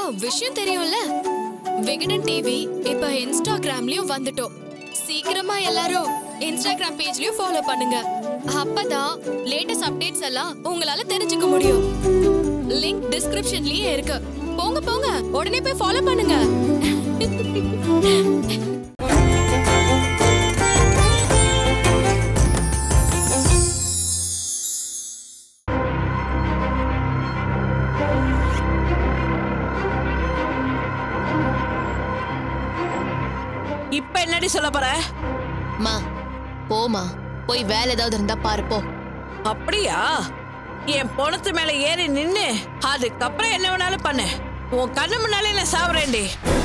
விஷயம் தெரியும்ல விகடன் டிவி இப்ப இன்ஸ்டாகிராம்லயும் வந்துட்டோம் சீக்கிரமா எல்லாரும் இன்ஸ்டாகிராம் பேஜ்லயும் ஃபாலோ பண்ணுங்க அப்பதான் லேட்டஸ்ட் அப்டேட்ஸ் எல்லாம் உங்களால தெரிஞ்சுக்க முடியும் லிங்க் டிஸ்கிரிப்ஷன்லயே இருக்கு போங்க போங்க உடனே போய் ஃபாலோ பண்ணுங்க இப்ப என்னடி சொல்ல போற மா போமா போய் வேலை ஏதாவது இருந்தா பாருப்போ அப்படியா என் பொணத்து மேல ஏறி நின்னு அதுக்கப்புறம் என்ன வேணாலும் பண்ணு உன் கண்ணு முன்னாலே நான் சாவுறேன்டி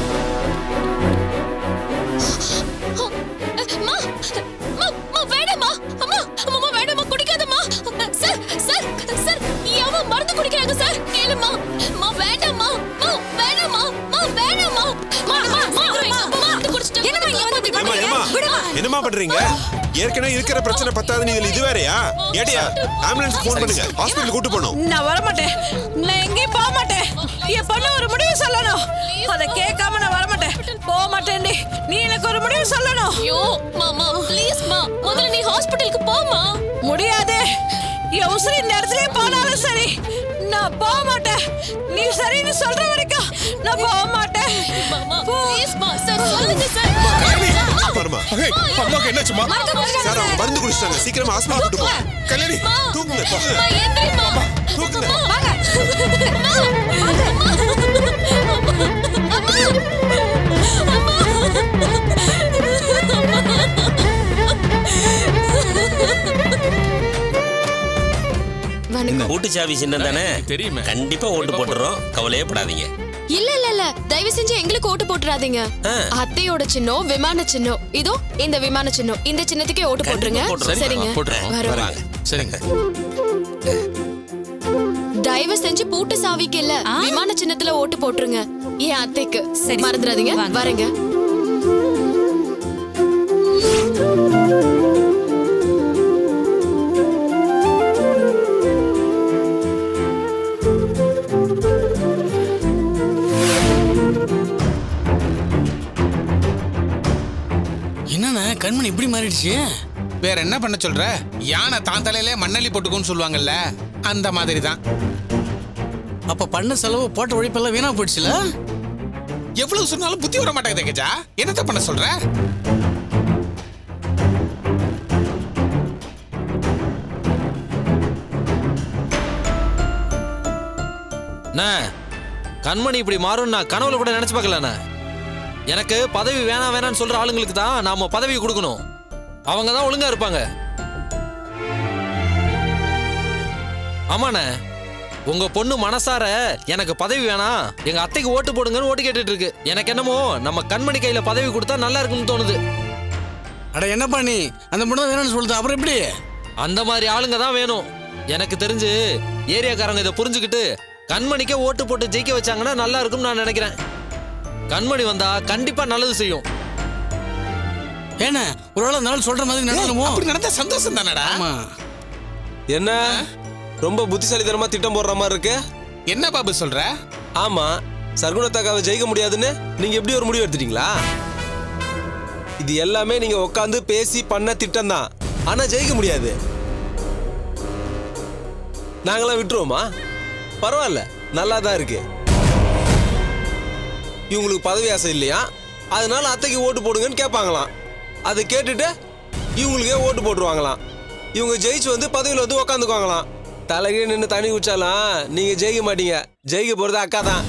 அம்மா அம்மா, அம்மா, வேணாம்மா அம்மா அம்மா வேணாம்மா குடிக்காதம்மா சார் சார் சார் யாவ மருந்து குடிக்கிறாங்க சார் கேளுமா அம்மா வேண்டாம்மா அம்மா வேணாம்மா அம்மா வேணாம்மா அம்மா அம்மா அம்மா மருந்து குடிச்சிட்டு என்னமா இங்க வந்து ஏம்மா, ஏம்மா, என்னம்மா பண்றீங்க ஏற்கனவே இருக்கிற பிரச்சனை பத்தாது இதுல இது வேறயா ஏடியா ஆம்புலன்ஸ் போன் பண்ணுங்க ஹாஸ்பிடல் கூட்டு போனோம் நான் வர மாட்டேன் நான் எங்கேயும் போக மாட்டேன் என் பொண்ணு ஒரு முடிவு சொல்லணும் அதை கேட்காம நான் வர மாட்டேன் போக மாட்டேன்டி நீ எனக்கு ஒரு முடிவு சொல்லணும் ஐயோ மாமா ப்ளீஸ் மா முதல்ல நீ ஹாஸ்பிடலுக்கு போமா முடியாது என் உசுறு இந்த இடத்துலயே போனாலும் சரி நான் போக மாட்டேன் நீ சரின்னு சொல்ற வரைக்கும் நான் போக மாட்டேன் மாமா ப்ளீஸ் மா சார் சொல்லுங்க சார் பாருமா அம்மாக்கு என்னாச்சுமா சார் அவங்க மருந்து குடிச்சிட்டாங்க சீக்கிரமா ஹாஸ்பிடல் கூட்டு போங்க கல்யாணி தூக்குங்க அம்மா தூக்குங்க எந்திரிமா தூக்குங்க வணக்கம் கூட்டுச்சாவி சின்னம் தானே தெரியுமே. கண்டிப்பா ஓட்டு போட்டுறோம் கவலையே படாதீங்க இல்ல இல்ல இல்ல தயவு செஞ்சு எங்களுக்கு ஓட்டு போட்டுறாதீங்க ஆ. அத்தையோட சின்னம் விமான சின்னம் இதோ இந்த விமான சின்னம் இந்த சின்னத்துக்கே ஓட்டு போட்டுருங்க போட்டுறோம். சரிங்க போட்டுறோம். வரோம் வாங்க சரிங்க தயவு செஞ்சு பூட்டு சாவிக்கு இல்ல விமான சின்னத்துல ஓட்டு போட்டுருங்க என் அத்தைக்கு மறந்துடாதீங்க வரேங்க என்னண்ணா கண்மணி இப்படி மாறிடுச்சு வேற என்ன பண்ண சொல்ற யானை தான் தலையிலே மண்ணள்ளி போட்டுக்கோன்னு சொல்லுவாங்கல்ல அந்த மாதிரி தான் அப்ப பண்ண செலவு போட்ட உழைப்பெல்லாம் வீணா போயிடுச்சுல எவ்வளவு சொன்னாலும் புத்தி வர மாட்டேங்குது கஜா என்னத்த பண்ண சொல்ற அண்ணா கண்மணி இப்படி மாறும் நான் கனவுல கூட நினைச்சு பார்க்கலண்ணா எனக்கு பதவி வேணாம் வேணாம்னு சொல்ற ஆளுங்களுக்கு தான் நாம பதவி கொடுக்கணும் அவங்க தான் ஒழுங்கா இருப்பாங்க ஆமாண்ணே உங்க பொண்ணு மனசார எனக்கு பதவி வேணாம் எங்க அத்தைக்கு ஓட்டு போடுங்கன்னு ஓட்டு கேட்டுட்டு இருக்கு எனக்கு என்னமோ நம்ம கண்மணி கையில பதவி கொடுத்தா நல்லா இருக்கும்னு தோணுது அட என்னப்பா நீ அந்த பொண்ணு தான் வேணும்னு சொல்லுது அப்புறம் எப்படி அந்த மாதிரி ஆளுங்க தான் வேணும் எனக்கு தெரிஞ்சு ஏரியாக்காரங்க இதை புரிஞ்சுக்கிட்டு கண்மணிக்கே ஓட்டு போட்டு ஜெயிக்க வச்சாங்கன்னா நல்லா இருக்கும்னு நான் நினைக்கிறேன் கண்மணி வந்தா கண்டிப்பா நல்லது செய்யும் ஏண்ணா ஒரு வேளை நாள் சொல்ற மாதிரி நடக்கணுமோ அப்படி நடந்தா சந்தோஷம் தானடா ஆமா என்ன ரொம்ப புத்திசாலித்தனமா திட்டம் போடுற மாதிரி இருக்கு என்ன பாபு சொல்ற ஆமா சர்க்குணத்தாக்காவை ஜெயிக்க முடியாதுன்னு நீங்க எப்படி ஒரு முடிவு எடுத்துட்டீங்களா இது எல்லாமே நீங்க உட்காந்து பேசி பண்ண திட்டம் தான் ஆனா ஜெயிக்க முடியாது நாங்களாம் விட்டுருவோமா பரவாயில்ல நல்லா தான் இருக்கு இவங்களுக்கு பதவி ஆசை இல்லையா அதனால அத்தைக்கு ஓட்டு போடுங்கன்னு கேட்பாங்களாம் அதை கேட்டுட்டு இவங்களுக்கே ஓட்டு போட்டுருவாங்களாம் இவங்க ஜெயிச்சு வந்து பதவியில் வந்து உக்காந்துக்குவாங்களாம் தலைகீழ நின்று தண்ணி குடிச்சாலாம் நீங்க ஜெயிக்க மாட்டீங்க ஜெயிக்க போறது அக்கா தான்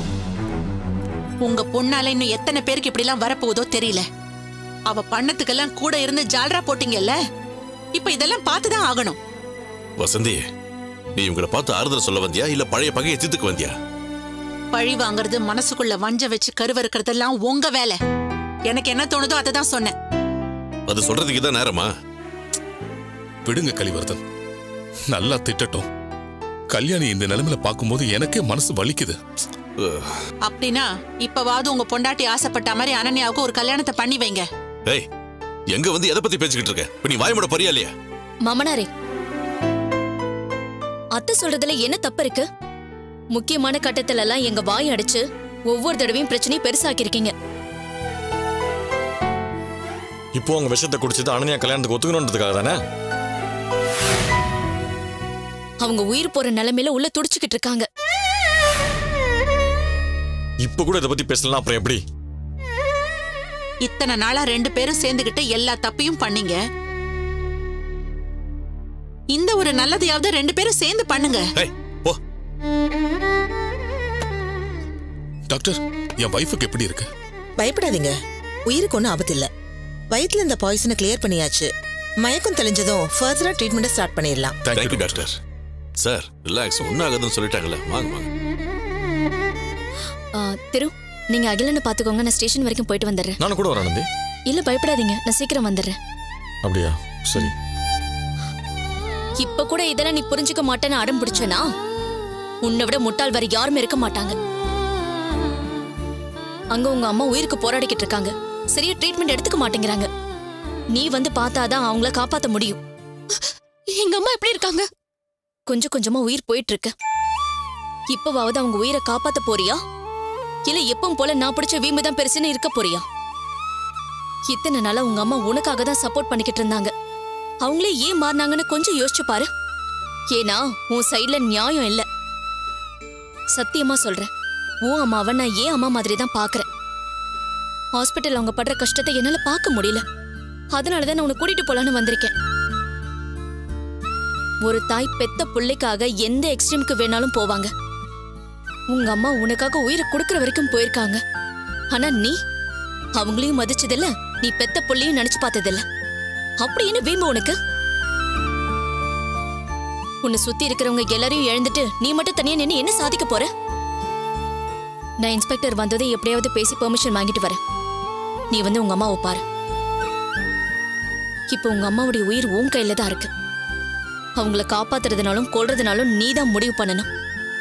உங்க பொண்ணால இன்னும் எத்தனை பேருக்கு இப்படி எல்லாம் வரப்போகுதோ தெரியல அவ பண்ணத்துக்கெல்லாம் கூட இருந்து ஜால்ரா போட்டீங்கல்ல இப்ப இதெல்லாம் பார்த்துதான் ஆகணும் வசந்தி நீ இவங்கள பார்த்து ஆறுதல் சொல்ல வந்தியா இல்ல பழைய பகையை தீர்த்துக்கு வந்தியா பழி வாங்குறது மனசுக்குள்ள வஞ்ச வச்சு கருவறுக்கிறதெல்லாம் உங்க வேலை எனக்கு என்ன தோணுதோ அதை தான் சொன்னேன் அது சொல்றதுக்கு தான் நேரமா விடுங்க கலிவர்தன் நல்லா திட்டட்டும் கல்யாணி இந்த நிலைமையில பார்க்கும்போது எனக்கே மனசு வலிக்குது அப்படின்னா இப்பவாவது உங்க பொண்டாட்டி ஆசைப்பட்ட மாதிரி அனன்யாவுக்கு ஒரு கல்யாணத்தை பண்ணி வைங்க ஏய் எங்க வந்து எதை பத்தி பேசிக்கிட்டு இருக்க இப்ப நீ வாய்மூட பரியா இல்லையா மாமனாரே அத்தை சொல்றதுல என்ன தப்பு இருக்கு முக்கியமான கட்டத்துல எல்லாம் எங்க வாய் அடிச்சு ஒவ்வொரு தடவையும் பிரச்சனையை பெருசாக்கியிருக்கீங்க இப்போ உங்க விஷயத்தை குடிச்சிட்டு அனன்யா கல்யாணத்துக்கு ஒத்துக்கணுன்றதுக்காக தானே அவங்க உயிர் போற நிலைமையில உள்ள துடிச்சுக்கிட்டு இருக்காங்க இப்போ கூட இதை பத்தி பேசலாம் அப்புறம் எப்படி இத்தனை நாளா ரெண்டு பேரும் சேர்ந்துகிட்டு எல்லா தப்பையும் பண்ணீங்க இந்த ஒரு நல்லதையாவது ரெண்டு பேரும் சேர்ந்து பண்ணுங்க ஏய் போ டாக்டர் என் வைஃபுக்கு எப்படி இருக்கு பயப்படாதீங்க உயிருக்கு ஒன்றும் ஆபத்து இல்ல வயிற்றுல இந்த பாய்சனை கிளியர் பண்ணியாச்சு மயக்கம் தெளிஞ்சதும் ஃபர்தரா ட்ரீட்மெண்ட்டை ஸ்டார்ட் பண்ணிடலாம் தேங்க்யூ டாக்டர் சார் ரிலாக்ஸ் ஒன்றும் ஆகுதுன்னு சொல்லிட்டாங்கல்ல வாங்க வாங்க ஆ, திரு நீங்க அகிலனை பாத்துக்கோங்க நான் ஸ்டேஷன் வரைக்கும் போயிட்டு வந்துடுறேன் நானும் கூட வரேன் நந்தி இல்ல பயப்படாதீங்க நான் சீக்கிரம் வந்துடுறேன் அப்படியா சரி இப்ப கூட இதெல்லாம் நீ புரிஞ்சுக்க மாட்டேன்னு அடம் பிடிச்சனா உன்னை விட முட்டாள் வேற யாருமே இருக்க மாட்டாங்க அங்க உங்க அம்மா உயிருக்கு போராடிக்கிட்டு இருக்காங்க சரியா ட்ரீட்மெண்ட் எடுத்துக்க மாட்டேங்கிறாங்க நீ வந்து பார்த்தாதான் அவங்கள காப்பாத்த முடியும் எங்க அம்மா எப்படி இருக்காங்க கொஞ்சம் கொஞ்சமா உயிர் போயிட்டு இருக்கு இப்பவாவது அவங்க உயிரை காப்பாத்த போறியா இல்ல எப்பவும் போல நான் பிடிச்ச வீம்பு தான் பெருசுன்னு இருக்க போறியா இத்தனை நாளா உங்க அம்மா உனக்காக தான் சப்போர்ட் பண்ணிக்கிட்டு இருந்தாங்க அவங்களே ஏன் மாறினாங்கன்னு கொஞ்சம் யோசிச்சு பாரு ஏன்னா உன் சைடுல நியாயம் இல்ல சத்தியமா சொல்றேன் உன் அம்மாவை நான் ஏன் அம்மா மாதிரி தான் பாக்குறேன் ஹாஸ்பிட்டல் அவங்க படுற கஷ்டத்தை என்னால பார்க்க முடியல அதனாலதான் நான் உன்னை கூட்டிட்டு போலான்னு வந்திருக்கேன் ஒரு தாய் பெத்த பிள்ளைக்காக எந்த எக்ஸ்ட்ரீமுக்கு வேணாலும் போவாங்க உங்க அம்மா உனக்காக உயிரை கொடுக்கற வரைக்கும் போயிருக்காங்க ஆனா நீ அவங்களையும் மதிச்சதில்ல நீ பெத்த புள்ளையும் நினைச்சு பார்த்ததில்ல அப்படி என்ன வீம்பு உனக்கு உன்னை சுத்தி இருக்கிறவங்க எல்லாரையும் இழந்துட்டு நீ மட்டும் தனியா நின்னு என்ன சாதிக்க போற நான் இன்ஸ்பெக்டர் வந்ததை எப்படியாவது பேசி பெர்மிஷன் வாங்கிட்டு வரேன் நீ வந்து உங்க அம்மாவை பாரு இப்போ உங்க அம்மாவுடைய உயிர் உன் கையில தான் இருக்கு அவங்கள காப்பாத்துறதுனாலும் கொல்றதுனாலும் நீ தான் முடிவு பண்ணணும்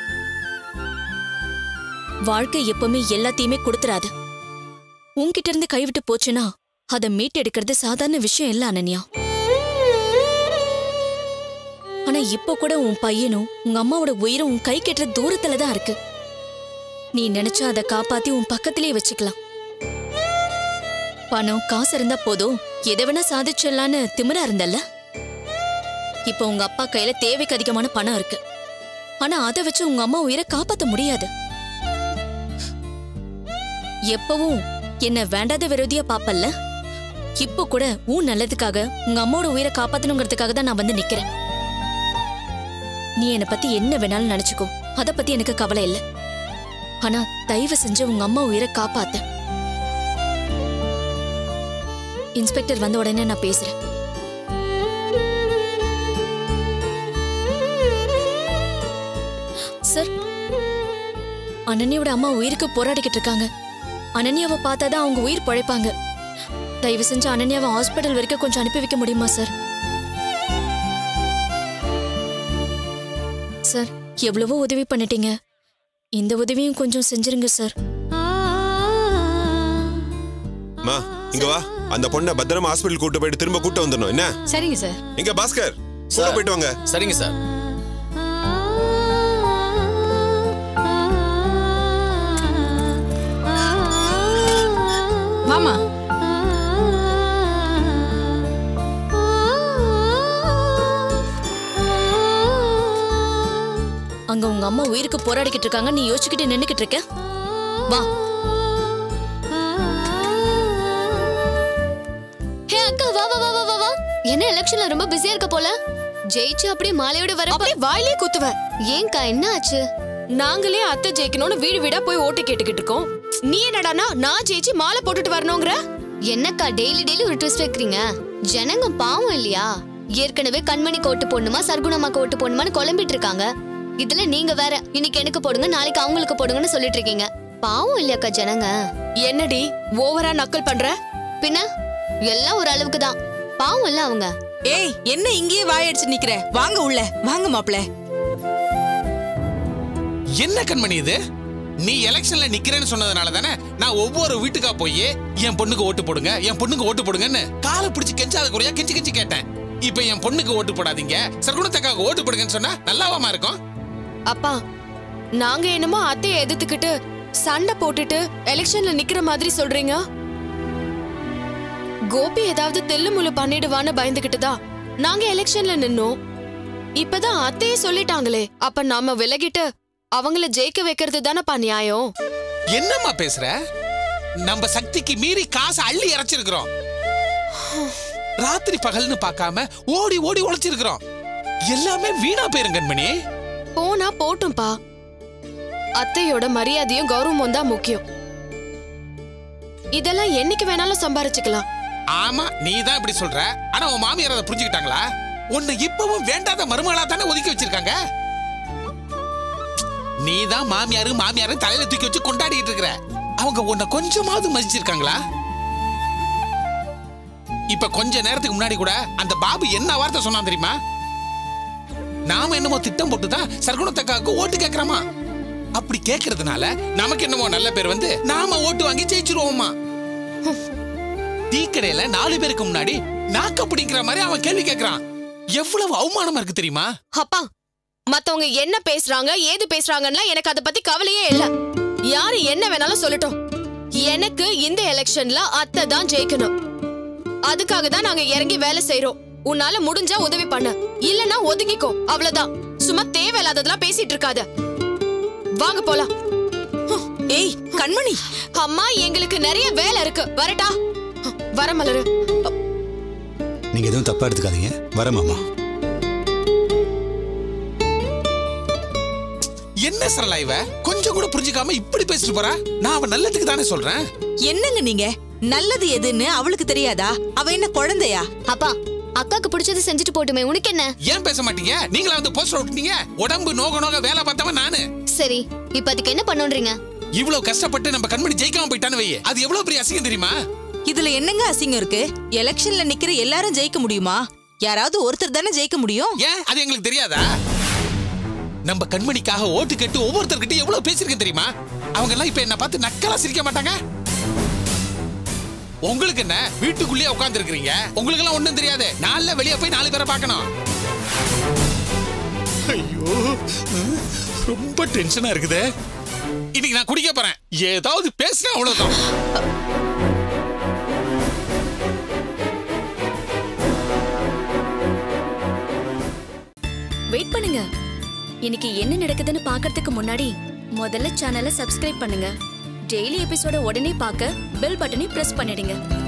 வாழ்க்கை எப்பவுமே எல்லாத்தையுமே கொடுத்துறாது உன்கிட்ட இருந்து கைவிட்டு போச்சுன்னா அதை மீட்டெடுக்கிறது சாதாரண விஷயம் இல்ல அனன்யா ஆனா இப்போ கூட உன் பையனும் உங்க அம்மாவோட உயிரும் உன் கை கெட்டுற தூரத்துல தான் இருக்கு நீ நினைச்சா அதை காப்பாத்தி உன் பக்கத்திலே வச்சுக்கலாம் பணம் காசு இருந்தா போதும் எதை வேணா சாதிச்சிடலான்னு திமிரா இருந்தல்ல இப்போ உங்க அப்பா கையில தேவைக்கு அதிகமான பணம் இருக்கு ஆனா அதை வச்சு உங்க அம்மா உயிரை காப்பாத்த முடியாது எப்பவும் என்ன வேண்டாத விரோதியா பாப்பல்ல இப்போ கூட உன் நல்லதுக்காக உங்க அம்மாவோட உயிரை காப்பாத்தணுங்கிறதுக்காக தான் நான் வந்து நிக்கிறேன் நீ என்னை பத்தி என்ன வேணாலும் நினைச்சுக்கோ அத பத்தி எனக்கு கவலை இல்ல ஆனா தயவு செஞ்சு உங்க அம்மா உயிரை காப்பாத்த இன்ஸ்பெக்டர் வந்த உடனே நான் பேசுறேன் சார் அனன்யாவோட அம்மா உயிருக்கு போராடிக்கிட்டு இருக்காங்க அனன்யாவை பார்த்தாதான் அவங்க உயிர் பழைப்பாங்க தயவு செஞ்சு அனன்யாவை ஹாஸ்பிட்டல் வரைக்கும் கொஞ்சம் அனுப்பி வைக்க முடியுமா சார் சார் எவ்வளவோ உதவி பண்ணிட்டீங்க இந்த உதவியும் கொஞ்சம் செஞ்சிருங்க சார் மா இங்க வா அந்த பொண்ணை பத்திரமா ஹாஸ்பிட்டல் கூட்டு போயிட்டு திரும்ப கூட்டு வந்துடணும் என்ன சரிங்க சார் இங்க பாஸ்கர் கூட போயிட்டு வாங்க சரிங்க சார் மாமா அங்க உங்க அம்மா உயிருக்கு போராடிக்கிட்டு இருக்காங்க நீ யோசிச்சுக்கிட்டு நின்னுக்கிட்டு இருக்க வா ஹே அக்கா வா வா வா வா வா வா என்ன எலெக்ஷன்ல ரொம்ப பிஸியா இருக்க போல ஜெயிச்சு அப்படியே மாலையோட வர அப்படியே வாயிலே குத்துவ ஏன்க்கா என்ன ஆச்சு நாங்களே அத்தை ஜெயிக்கணும்னு வீடு வீடா போய் ஓட்டு கேட்டுக்கிட்டு இருக்கோம் நீ என்னடானா நான் ஜெயிச்சு மாலை போட்டுட்டு வரணுங்கிற என்னக்கா டெய்லி டெய்லி ஒரு ட்விஸ்ட் வைக்கிறீங்க ஜனங்க பாவம் இல்லையா ஏற்கனவே கண்மணிக்கு ஓட்டு போடணுமா சர்க்குணமாக்கு ஓட்டு போடணுமான்னு குழம்பிட்டு இருக்காங்க இதுல நீங்க வேற இன்னைக்கு எனக்கு போடுங்க நாளைக்கு அவங்களுக்கு போடுங்கன்னு சொல்லிட்டு இருக்கீங்க பாவம் இல்லையாக்கா ஜனங்க என்னடி ஓவரா நக்கல் பண்ற பின்ன எல்லாம் ஒரு அளவுக்கு தான் பாவம் இல்ல அவங்க ஏய் என்ன இங்கேயே வாயடிச்சு நிக்கிற வாங்க உள்ள வாங்க மாப்ள என்ன கண்மணி இது நீ எலெக்ஷன்ல நிக்கிறேன்னு சொன்னதுனால தானே நான் ஒவ்வொரு வீட்டுக்கா போய் என் பொண்ணுக்கு ஓட்டு போடுங்க என் பொண்ணுக்கு ஓட்டு போடுங்கன்னு காலை பிடிச்சு கெஞ்சாத குறையா கெஞ்சி கெஞ்சி கேட்டேன் இப்ப என் பொண்ணுக்கு ஓட்டு போடாதீங்க சர்க்குணத்தக்காக ஓட்டு போடுங்கன்னு சொன்னா நல்லாவாமா இருக்கும் அப்பா நாங்க என்னமோ அத்தையை எதிர்த்துக்கிட்டு சண்டை போட்டுட்டு எலெக்ஷன்ல நிக்கிற மாதிரி சொல்றீங்க கோபி ஏதாவது தெல்லு முள்ளு பண்ணிடுவான்னு பயந்துகிட்டு தான் நாங்க எலெக்ஷன்ல நின்னோம் இப்பதான் அத்தையே சொல்லிட்டாங்களே அப்ப நாம விலகிட்டு அவங்கள ஜெயிக்க வைக்கிறது தானப்பா நியாயம் என்னம்மா பேசுற நம்ம சக்திக்கு மீறி காசு அள்ளி இறைச்சிருக்கிறோம் ராத்திரி பகல்னு பார்க்காம ஓடி ஓடி உழைச்சிருக்கிறோம் எல்லாமே வீணா போயிரும் கண்மணி போனா போட்டும்பா அத்தையோட மரியாதையும் கௌரவமும் தான் முக்கியம் இதெல்லாம் என்னைக்கு வேணாலும் சம்பாரிச்சுக்கலாம் ஆமா நீ தான் இப்படி சொல்ற ஆனா உன் மாமியார் அதை புரிஞ்சுக்கிட்டாங்களா உன்னை இப்பவும் வேண்டாத மருமகளா தானே ஒதுக்கி வச்சிருக்காங்க நீ தான் மாமியாரு மாமியாரு தலையில தூக்கி வச்சு கொண்டாடிட்டு இருக்கிற அவங்க உன்னை கொஞ்சமாவது மதிச்சிருக்காங்களா இப்ப கொஞ்ச நேரத்துக்கு முன்னாடி கூட அந்த பாபு என்ன வார்த்தை சொன்னான் தெரியுமா நாம என்னமோ திட்டம் போட்டு தான் சர்க்குணத்தக்காவுக்கு ஓட்டு கேட்கிறோமா அப்படி கேட்கறதுனால நமக்கு என்னமோ நல்ல பேர் வந்து நாம ஓட்டு வாங்கி ஜெயிச்சிருவோமா டீக்கடையில நாலு பேருக்கு முன்னாடி நாக்க பிடிக்கிற மாதிரி அவன் கேள்வி கேட்கறான் எவ்வளவு அவமானமா இருக்கு தெரியுமா அப்பா மத்தவங்க என்ன பேசுறாங்க ஏது பேசுறாங்கன்னா எனக்கு அத பத்தி கவலையே இல்ல யாரு என்ன வேணாலும் சொல்லட்டும் எனக்கு இந்த எலெக்ஷன்ல அத்தை தான் ஜெயிக்கணும் அதுக்காக தான் நாங்க இறங்கி வேலை செய்றோம் உன்னால முடிஞ்சா உதவி பண்ண இல்லனா ஒதுங்கிக்கோ அவ்வளவுதான் சும்மா தேவையில்லாததெல்லாம் பேசிட்டு இருக்காத வாங்க போலாம் ஏய் கண்மணி அம்மா எங்களுக்கு நிறைய வேலை இருக்கு வரட்டா வர மலரு நீங்க எதுவும் தப்பா எடுத்துக்காதீங்க வர மாமா என்ன சரலா இவ கொஞ்சம் கூட புரிஞ்சுக்காம இப்படி பேசிட்டு போறா நான் அவன் நல்லதுக்கு தானே சொல்றேன் என்னங்க நீங்க நல்லது எதுன்னு அவளுக்கு தெரியாதா அவ என்ன குழந்தையா அப்பா அக்காக்கு பிடிச்சது செஞ்சுட்டு போட்டுமே உனக்கு என்ன ஏன் பேச மாட்டீங்க நீங்களா வந்து போஸ்டர் விட்டீங்க உடம்பு நோக நோக வேலை பார்த்தவன் நானு சரி இப்ப அதுக்கு என்ன பண்ணுன்றீங்க இவ்வளவு கஷ்டப்பட்டு நம்ம கண்மணி ஜெயிக்காம போயிட்டான்னு வையே அது எவ்வளவு பெரிய அசிங்கம் தெரியுமா இதுல என்னங்க அசிங்கம் இருக்கு எலெக்ஷன்ல நிக்கிற எல்லாரும் ஜெயிக்க முடியுமா யாராவது ஒருத்தர் தானே ஜெயிக்க முடியும் ஏன் அது எங்களுக்கு தெரியாதா நம்ம கண்மணிக்காக ஓட்டு கேட்டு ஒவ்வொருத்தர்கிட்ட எவ்வளவு பேசிருக்கேன் தெரியுமா அவங்க எல்லாம் இப்ப என்ன பார்த்து நக்கலா சிரிக்க மாட்டாங்க உங்களுக்கு என்ன வீட்டுக்குள்ளேயே உட்கார்ந்து இருக்கிறீங்க உங்களுக்கு எல்லாம் ஒண்ணும் தெரியாது நாளில் வெளியே போய் நாலு பேரை பார்க்கணும் ஐயோ ரொம்ப டென்ஷனா இருக்குது இன்னைக்கு நான் குடிக்க போறேன் ஏதாவது பேசினா அவ்வளவுதான் வெயிட் பண்ணுங்க இன்னைக்கு என்ன நடக்குதுன்னு பார்க்கறதுக்கு முன்னாடி முதல்ல சேனலை சப்ஸ்கிரைப் பண்ணுங்க டெய்லி எபிசோட உடனே பார்க்க பெல் பட்டனை பிரஸ் பண்ணிடுங்க